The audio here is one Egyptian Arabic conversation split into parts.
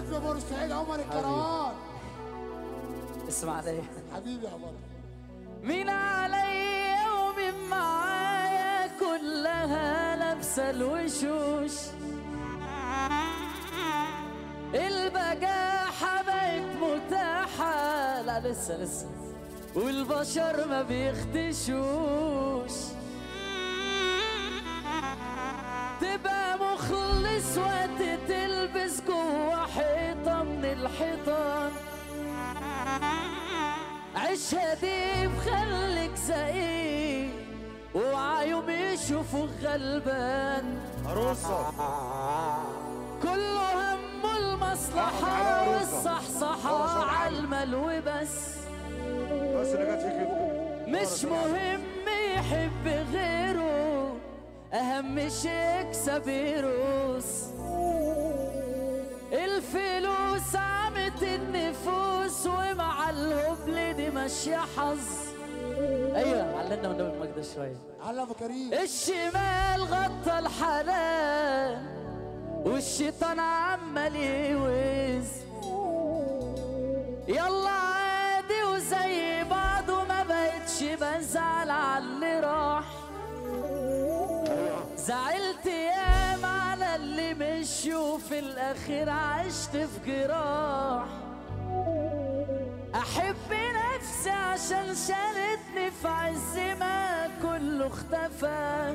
نجم بورسعيد عمر الكروان اسمع علي حبيبي يا عمر مين عليا ومين معايا كلها لابسه الوشوش البجاحة بقت متاحة لا لسه لسه والبشر ما بيختشوش تبقى مخلص وقت تلبس جوا حيطة من الحيطان عيشها دي بخليك زقيق وعيوم يشوفوا غلبان عروسة كله همه المصلحة والصحصحة على المال وبس بس اللي جت فيك كده مش مهم يحب غيره أهم شيء يكسب يروس الفلوس عمت النفوس ومع الهبل دي ماشية حظ أيوة علنا والنبي المجد شوية على ابو كريم الشمال غطى الحلال والشيطان عمال يوز يلا عادي وزي بعض وما بقتش بزعل على اللي راح زعلت ياما على اللي مشي وفي الاخير عشت في جراح احب نفسي عشان شالتني في عز ما كله اختفى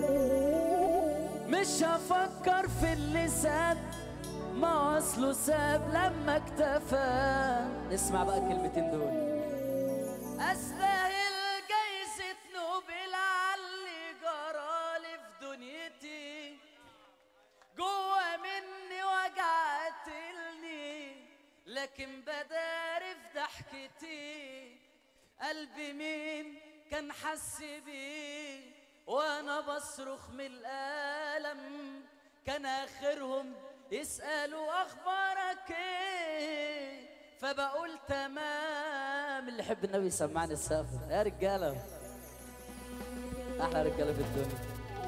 مش هفكر في اللي ساب ما اصله ساب لما اكتفى اسمع بقى الكلمتين دول استاهل جايزة نوبل على اللي جرالي في دنيتي جوا مني وجع قتلني لكن بداري في ضحكتي قلبي مين كان حس بيه وانا بصرخ من الالم كان اخرهم يسالوا اخبارك ايه فبقول تمام اللي يحب النبي يسمعني السقف يا رجاله احلى رجاله في الدنيا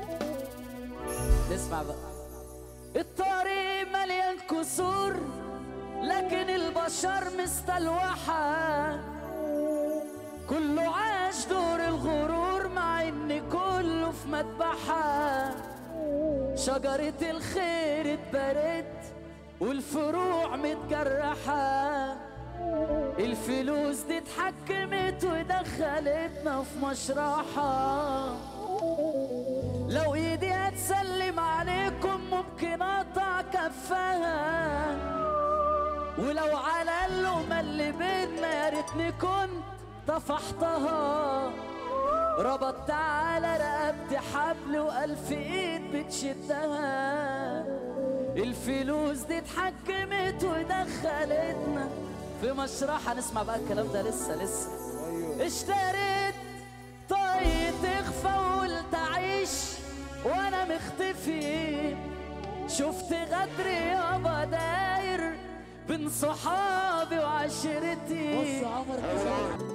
نسمع بقى الطريق مليان كسور لكن البشر مستلوحة كله عاش دور الغرور مع ان كله في مذبحة شجرة الخير اتبرت والفروع متجرحة الفلوس دي اتحكمت ودخلتنا في مشرحة لو ايدي هتسلم عليكم ممكن اقطع كفها ولو على اللقمة اللي بينا يا ريتني كنت طفحتها ربطت على رقبتي حبل وألف ايد بتشدها الفلوس دي اتحكمت ودخلتنا في مشرحة نسمع بقى الكلام ده لسه لسه اشتريت طاقية تخفى وقلت أعيش وأنا مختفي شفت غدر يابا داير بين صحابي بص وعشرتي يا عمر الكروان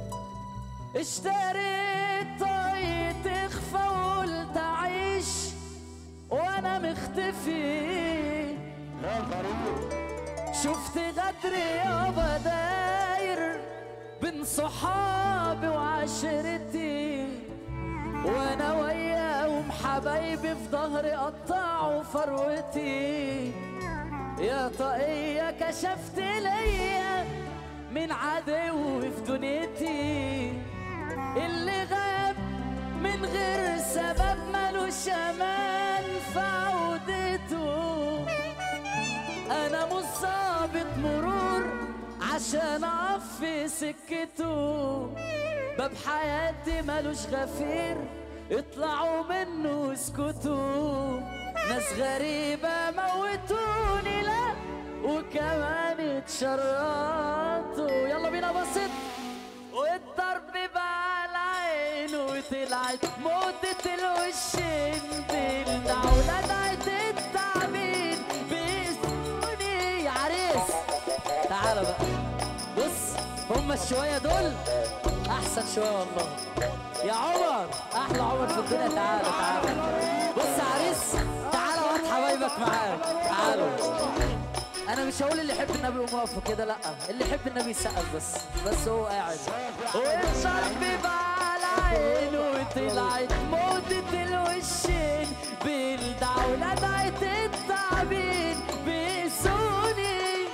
اشتريت طاقية تخفى وقلت أعيش وأنا مختفي لا الغريب شفت غدر يابا داير بين صحابي وعشرتي وانا وياهم حبايبي في ظهري قطعوا فروتي يا طاقية كشفت ليا من عدوي في دنيتي اللي غاب من غير سبب ملوش امان في عودته انا مش ظابط مرور عشان اقف في سكته باب حياتي ملوش غفير اطلعوا منه اسكتوا ناس غريبة موتوني لا وكمان اتشرطوا يلا بينا بسط والضرب بقى على عينه وطلعت موتة الوشين بيلنا ولدعت التعبين بيسوني يا عريس تعالى بقى بص هما الشوية دول أحسن شوية والله يا عمر أحلى عمر في الدنيا تعالى تعالى بص يا عريس تعالى وهات حبايبك معاك تعالوا انا مش هقول اللي يحب النبي يقوم واقف كده لا اللي يحب النبي يسقف بس بس هو قاعد والشرب بقى على عينه وطلعت موتة الوشين بيلدع ولدعت التعبين بيقسوني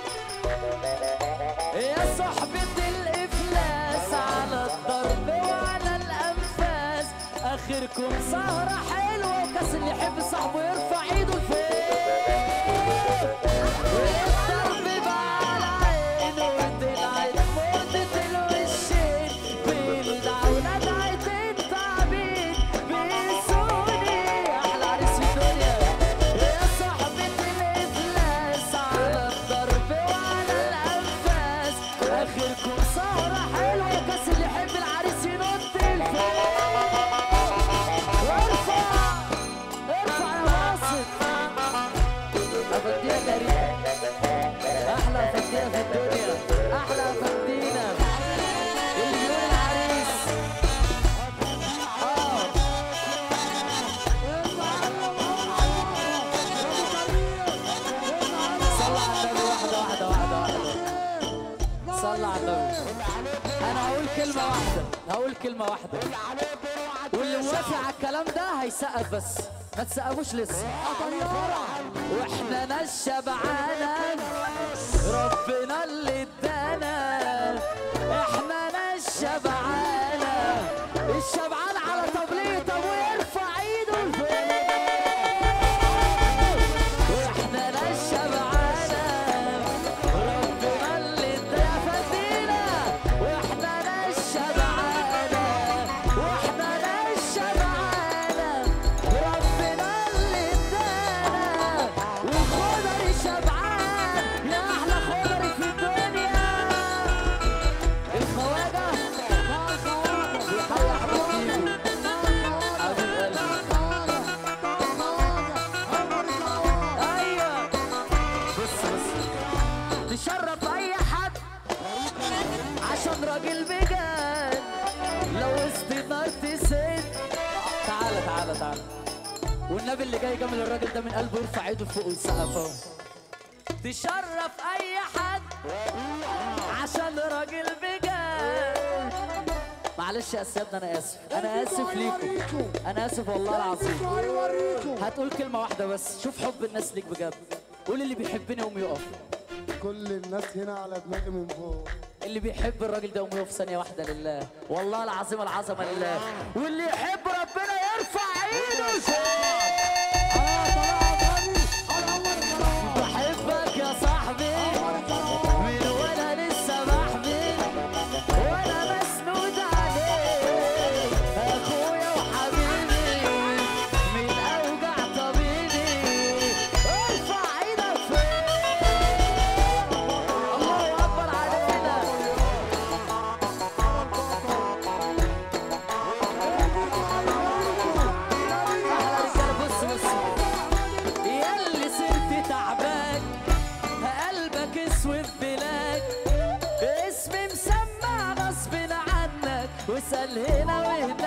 يا صحبة الإفلاس على الضرب وعلى الأنفاس آخركم سهرة حلوة وكاس اللي يحب صاحبه يرفع إيده لفوق والضرب بقى على عينه وطلعت موتة الوشين بيلدع ولدعت التعبين بيسوني أحلى عريس في الدنيا يا صاحبة الإفلاس على الضرب وعلى الأنفاس آخركم سهرة حلوة كاس اللي يحب العريس ينط لفوق ارفع ارفع يا واصل أفدينا كريم أحلى أفدينا في الدنيا أحلى أفدينا اللي بيقول العريس آه صلى على النبي واحدة واحدة واحدة واحدة صلى على النبي أنا هقول كلمة واحدة هقول كلمة واحدة واللي موافق على الكلام ده هيسقف بس ما تسقفوش لسه واحنا ناس شبعانة ربنا اللي ادانا احنا ناس شبعانة الشبعان على طبليه طب ويرفع ايده لفوق واحنا ناس شبعانة ربنا اللي ادانا فدينا واحنا ناس شبعانة واحنا ناس شبعانة ربنا اللي ادانا والخضر شبعان يا احلى خضر في الدنيا الخواجة بيحيي حبيبي حبيب قلبي ايوه بص بص تشرف اي حد عشان راجل بجد لو استنار تسد تعالى تعالى تعالى والنبي اللي جاي جنب الراجل ده من قلبه يرفع ايده فوق ويسقف اهو تشرف اي حد عشان راجل بجد معلش يا سيادنا انا اسف انا اسف ليكم انا اسف والله العظيم يوريكم هتقول كلمة واحدة بس شوف حب الناس ليك بجد قول اللي بيحبني يقوم يقف كل الناس هنا على دماغي من فوق اللي بيحب الراجل ده يقوم يقف ثانية واحدة لله والله العظيم العظمة لله واللي يحب ربنا يرفع ايده فوق بحبك يا صاحبي من وانا لسه بحبي وانا مسنود عليك اخويا وحبيبي من اوجع طبيبي ارفع ايدك فوق الله اكبر علينا احلى رجاله بص بص ياللي صرت تعبان قلبك اسود بلاك اسمي مسمع غصب عنك واسأل هنا وهناك